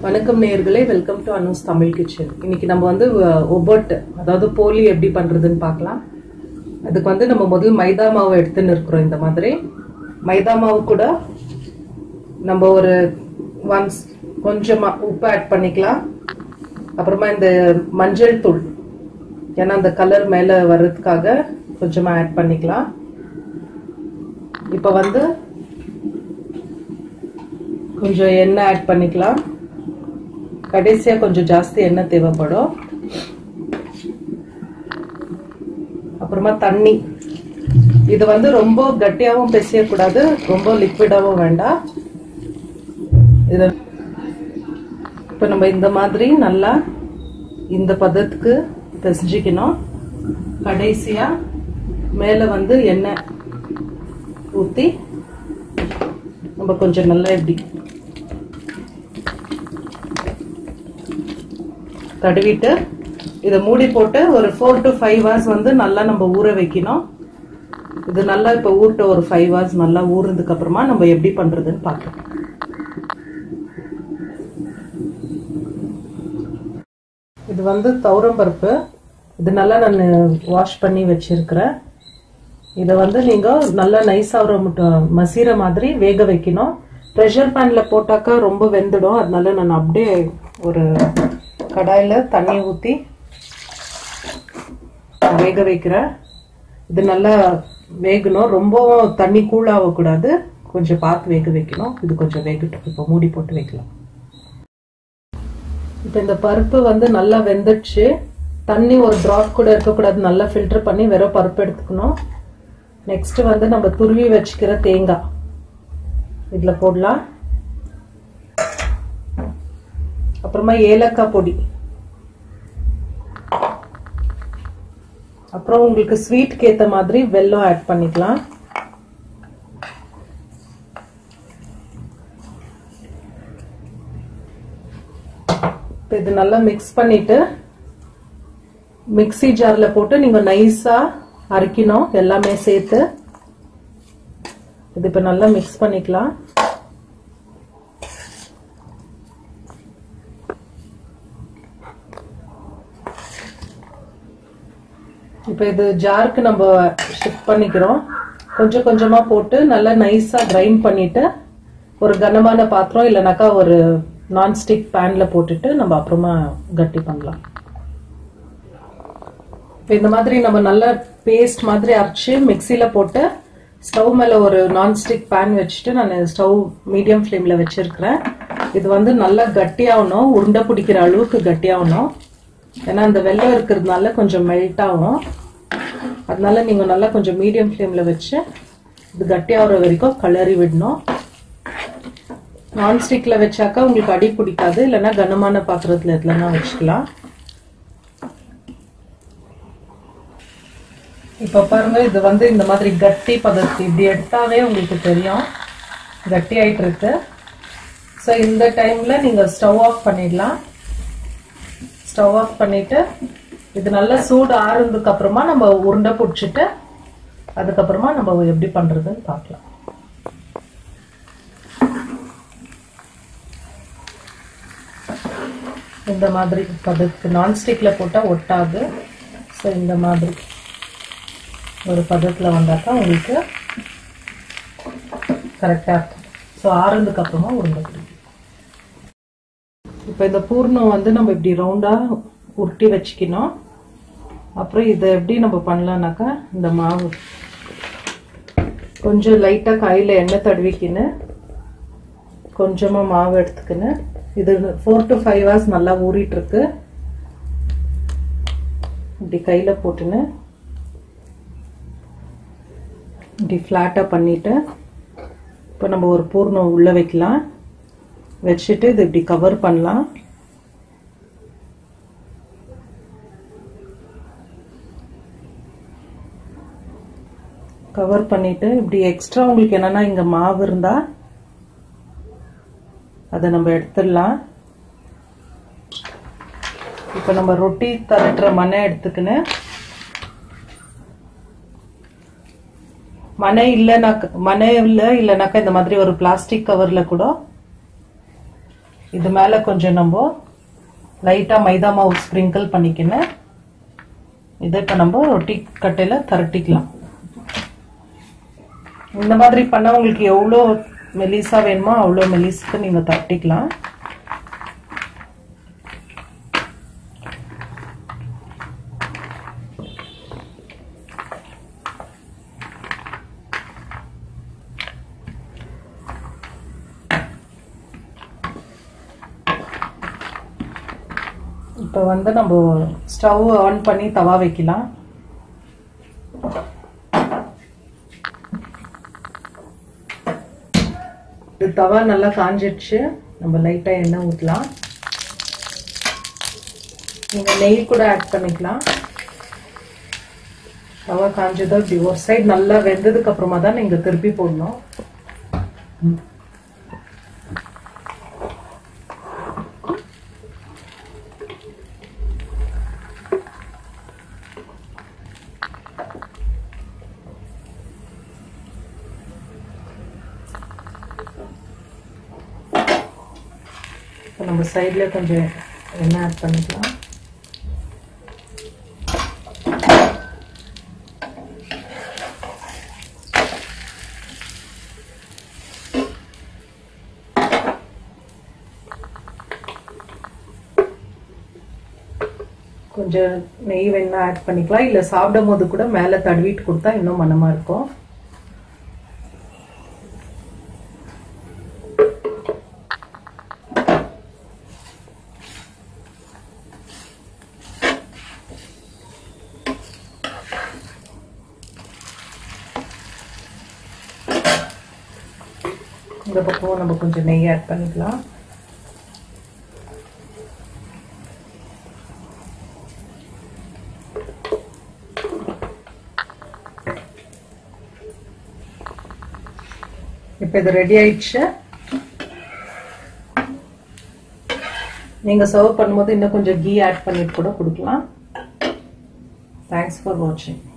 வணக்கம் நேயர்களே welcome to Anu's Tamil kitchen இன்னைக்கு நம்ம வந்து ஒபட் அதாவது போலி எப்படி பண்றதுன்னு பார்க்கலாம் அதுக்கு வந்து நம்ம முதல் மைதா மாவு எடுத்துன்னு இருக்கிறோம் இந்த மாதிரி மைதா மாவு கூட நம்ம ஒரு ஒன்ஸ் கொஞ்சமா உப்பு ஆட் பண்ணிக்கலாம் அப்புறமா இந்த மஞ்சள் தூள் ஏன்னா அந்த கலர் மேல வர்றதுக்காக கொஞ்சமா ஆட் பண்ணிக்கலாம் இப்போ வந்து கொஞ்சம் எண்ணெய் ஆட் பண்ணிக்கலாம் கடைசியா கொஞ்சம் ஜாஸ்தி எண்ணெய் தேவைப்படும் அப்புறமா தண்ணி இது வந்து ரொம்ப கட்டியாவும் பிசையக்கூடாது ரொம்ப லிக்விடாவும் வேண்டாம் இது இப்போ நம்ம இந்த மாதிரி நல்லா இந்த பதத்துக்கு பிசைஞ்சிக்கணும் கடைசியா மேல வந்து எண்ணெய் ஊற்றி நம்ம கொஞ்சம் நல்லா இப்படி தடவிட்டு இதை மூடி போட்டு ஒரு ஃபோர் டு ஃபைவ் ஹவர்ஸ் வந்து நல்லா நம்ம ஊற வைக்கணும் இது நல்லா இப்போ ஊட்ட ஒரு ஃபைவ் ஹவர்ஸ் நல்லா ஊறுனதுக்கு அப்புறமா நம்ம எப்படி பண்றதுன்னு பார்க்கலாம் இது வந்து துவரம் பருப்பு இது நல்லா நான் வாஷ் பண்ணி வச்சிருக்கிறேன் இதை வந்து நீங்க நல்லா நைஸ் ஆகிற மட்டும் மசீர மாதிரி வேக வைக்கணும் ப்ரெஷர் பேன்ல போட்டாக்கா ரொம்ப வெந்துடும் அதனால நான் அப்படியே ஒரு கடாயில தண்ணி ஊற்றி வேக வைக்கிறேன் இது நல்லா வேகணும் ரொம்ப தண்ணி கூழாகக்கூடாது கொஞ்சம் பார்த்து வேக வைக்கணும் இது கொஞ்சம் வேகட்டும் இப்போ மூடி போட்டு வைக்கலாம் இப்போ இந்த பருப்பு வந்து நல்லா வெந்துடுச்சு தண்ணி ஒரு ட்ராப் கூட இருக்கக்கூடாது நல்லா ஃபில்டர் பண்ணி வெறும் பருப்பு எடுத்துக்கணும் நெக்ஸ்ட் வந்து நம்ம துருவி வச்சுக்கிற தேங்காய் இதில் போடலாம் அப்புறமா ஏலக்காய் பொடி அப்புறம் உங்களுக்கு ஸ்வீட்க்கு ஏற்ற மாதிரி வெல்லம் ஆட் பண்ணிக்கலாம் இப்போ இது நல்லா மிக்ஸ் பண்ணிட்டு மிக்சி ஜார்ல போட்டு நீங்க நைஸா அரைக்கணும் எல்லாமே சேர்த்து இது இப்போ நல்லா மிக்ஸ் பண்ணிக்கலாம் இப்போ இது ஜாருக்கு நம்ம ஷிஃப்ட் பண்ணிக்கிறோம் கொஞ்சம் கொஞ்சமா போட்டு நல்லா நைஸா கிரைண்ட் பண்ணிட்டு ஒரு கனமான பாத்திரம் இல்லைனாக்கா ஒரு நான்ஸ்டிக் பேன்ல போட்டுட்டு நம்ம அப்புறமா கட்டி பண்ணலாம் இப்போ இந்த மாதிரி நம்ம நல்ல பேஸ்ட் மாதிரி அரைச்சு மிக்சியில போட்டு ஸ்டவ் மேல ஒரு நான்ஸ்டிக் பேன் வச்சுட்டு நான் ஸ்டவ் மீடியம் ஃப்ளேம்ல வச்சிருக்கிறேன் இது வந்து நல்லா கட்டியாகணும் உருண்டை பிடிக்கிற அளவுக்கு கட்டியாகணும் ஏன்னா அந்த வெள்ளம் இருக்கிறதுனால கொஞ்சம் மெல்ட் ஆகும் அதனால நீங்க நல்லா கொஞ்சம் மீடியம் ஃப்ளேம்ல வச்சு இது கட்டியாகிற வரைக்கும் கலரி விடணும் நான்ஸ்டிக்ல வச்சாக்கா உங்களுக்கு அடி பிடிக்காது இல்லைன்னா கனமான பாத்திரத்துல எதுலன்னா வச்சுக்கலாம் இப்ப பாருங்க இது வந்து இந்த மாதிரி கட்டி பதத்து இப்படி எடுத்தாவே உங்களுக்கு தெரியும் கட்டி ஆயிட்டு இருக்கு ஸோ இந்த டைம்ல நீங்க ஸ்டவ் ஆஃப் பண்ணிடலாம் ஸ்டவ் ஆஃப் பண்ணிட்டு இது நல்லா சூடு ஆறுனதுக்கு அப்புறமா நம்ம உருண்டை பிடிச்சிட்டு அதுக்கப்புறமா நம்ம எப்படி பண்றதுன்னு பார்க்கலாம் இந்த மாதிரி பதத்துக்கு நான்ஸ்டிக்ல போட்டால் ஒட்டாது ஸோ இந்த மாதிரி ஒரு பதத்தில் வந்தாக்கா உங்களுக்கு கரெக்டாக இருக்கும் ஸோ ஆறுனதுக்கு அப்புறமா உருண்டை பிடிக்கும் இப்போ இந்த பூர்ணம் வந்து நம்ம இப்படி ரவுண்டாக உருட்டி வச்சுக்கணும் அப்புறம் இதை எப்படி நம்ம பண்ணலாம்னாக்கா இந்த மாவு கொஞ்சம் லைட்டாக கையில் எண்ணெய் தடவிக்கின்னு கொஞ்சமாக மாவு எடுத்துக்கின்னு இது ஃபோர் டு ஃபைவ் ஹவர்ஸ் நல்லா ஊறிட்டு இருக்கு இப்படி கையில் போட்டுன்னு இப்படி ஃப்ளாட்டாக பண்ணிட்டு இப்போ நம்ம ஒரு பூர்ணம் உள்ளே வைக்கலாம் வச்சுட்டு இது இப்படி கவர் பண்ணலாம் கவர் பண்ணிட்டு இப்படி எக்ஸ்ட்ரா உங்களுக்கு என்னன்னா இங்க மாவு இருந்தா அதை நம்ம எடுத்துடலாம் இப்போ நம்ம ரொட்டி தரட்டுற மனை எடுத்துக்கின்னு மனை இல்லைனாக்க மனை இல்லை இல்லைனாக்கா இந்த மாதிரி ஒரு பிளாஸ்டிக் கவர்ல கூட இது மேலே கொஞ்சம் நம்ம லைட்டாக மைதா மாவு ஸ்ப்ரிங்கிள் பண்ணிக்கின்னு இதை இப்போ நம்ம ரொட்டி கட்டையில் திரட்டிக்கலாம் இந்த மாதிரி பண்ணால் உங்களுக்கு எவ்வளோ மெலிசா வேணுமோ அவ்வளோ மெலிஸுக்கு நீங்கள் தட்டிக்கலாம் இப்போ வந்து நம்ம ஸ்டவ் ஆன் பண்ணி தவா வைக்கலாம் இது தவா நல்லா காஞ்சிடுச்சு நம்ம லைட்டாக எண்ணெய் ஊற்றலாம் நீங்கள் நெய் கூட ஆட் பண்ணிக்கலாம் தவா காஞ்சதோ இப்படி ஒரு சைடு நல்லா வெந்ததுக்கு அப்புறமா தான் நீங்கள் திருப்பி போடணும் இப்போ நம்ம சைடில் கொஞ்சம் எண்ணெய் ஆட் பண்ணிக்கலாம் கொஞ்சம் நெய் வேணா ஆட் பண்ணிக்கலாம் இல்லை சாப்பிடும் போது கூட மேலே தடவிட்டு கொடுத்தா இன்னும் மனமாக இருக்கும் இந்த பக்கம் நம்ம கொஞ்சம் நெய் ஆட் பண்ணிக்கலாம் இப்போ இது ரெடி ஆயிடுச்சு நீங்க சர்வ் பண்ணும்போது இன்னும் கொஞ்சம் கீ ஆட் பண்ணிட்டு கூட கொடுக்கலாம் தேங்க்ஸ் ஃபார் வாட்சிங்